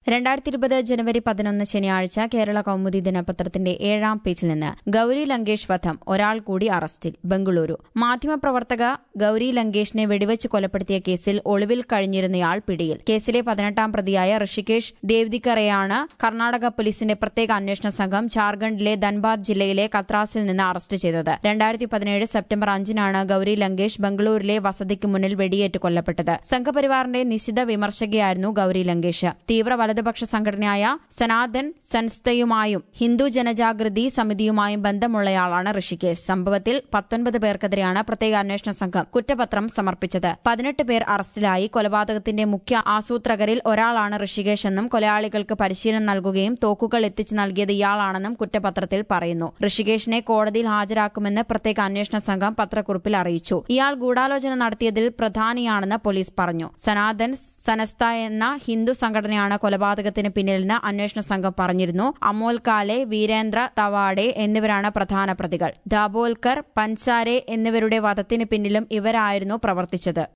രണ്ടായിരത്തി ഇരുപത് ജനുവരി പതിനൊന്ന് ശനിയാഴ്ച കേരള കൗമുദി ദിനപത്രത്തിന്റെ ഏഴാം പേജിൽ നിന്ന് ഗൌരി ലങ്കേഷ് വധം ഒരാൾ കൂടി അറസ്റ്റിൽ ബംഗളൂരു മാധ്യമപ്രവർത്തക ഗൌരി ലങ്കേഷിനെ വെടിവെച്ച് കൊലപ്പെടുത്തിയ കേസിൽ ഒളിവിൽ കഴിഞ്ഞിരുന്നയാൾ പിടിയിൽ കേസിലെ പതിനെട്ടാം പ്രതിയായ ഋഷികേഷ് ദേവ്ദിക്കറെയാണ് കർണാടക പോലീസിന്റെ പ്രത്യേക അന്വേഷണ സംഘം ജാർഖണ്ഡിലെ ധൻബാദ് ജില്ലയിലെ കത്രാസിൽ നിന്ന് അറസ്റ്റ് ചെയ്തത് രണ്ടായിരത്തി പതിനേഴ് സെപ്റ്റംബർ അഞ്ചിനാണ് ഗൌരി ലങ്കേഷ് ബംഗളൂരിലെ വസതിക്ക് മുന്നിൽ വെടിയേറ്റ് കൊല്ലപ്പെട്ടത് സംഘപരിവാറിന്റെ നിശിത വിമർശകയായിരുന്നു ഗൌരി ലങ്കേഷ് തീവ്ര വലതുപക്ഷ സംഘടനയായ സനാതൻ സംസ്ഥയുമായും ഹിന്ദു ജനജാഗൃതി സമിതിയുമായും ബന്ധമുള്ളയാളാണ് ഋഷികേഷ് സംഭവത്തിൽ പത്തൊൻപത് പേർക്കെതിരെയാണ് പ്രത്യേക അന്വേഷണ സംഘം കുറ്റപത്രം സമർപ്പിച്ചത് പതിനെട്ട് പേർ അറസ്റ്റിലായി കൊലപാതകത്തിന്റെ മുഖ്യ ആസൂത്രകരിൽ ഒരാളാണ് ഋഷികേഷ് എന്നും കൊലയാളികൾക്ക് പരിശീലനം നൽകുകയും തോക്കുകൾ എത്തിച്ചു നൽകിയത് ഇയാളാണെന്നും കുറ്റപത്രത്തിൽ പറയുന്നു ഋഷികേഷിനെ കോടതിയിൽ ഹാജരാക്കുമെന്ന് പ്രത്യേക അന്വേഷണ സംഘം പത്രക്കുറിപ്പിൽ അറിയിച്ചു ഇയാൾ ഗൂഢാലോചന നടത്തിയതിൽ പ്രധാനിയാണെന്ന് പോലീസ് പറഞ്ഞു സനാതൻ സനസ്ത എന്ന ഹിന്ദു സംഘടനയാണ് കൊലപാതകത്തിന് പിന്നിലെന്ന് അന്വേഷണ സംഘം പറഞ്ഞിരുന്നു അമോൽ കാലെ വീരേന്ദ്ര തവാഡെ എന്നിവരാണ് പ്രധാന പ്രതികൾ ദാബോൽക്കർ പൻസാരെ എന്നിവരുടെ വധത്തിന് പിന്നിലും ഇവരായിരുന്നു പ്രവർത്തിച്ചത്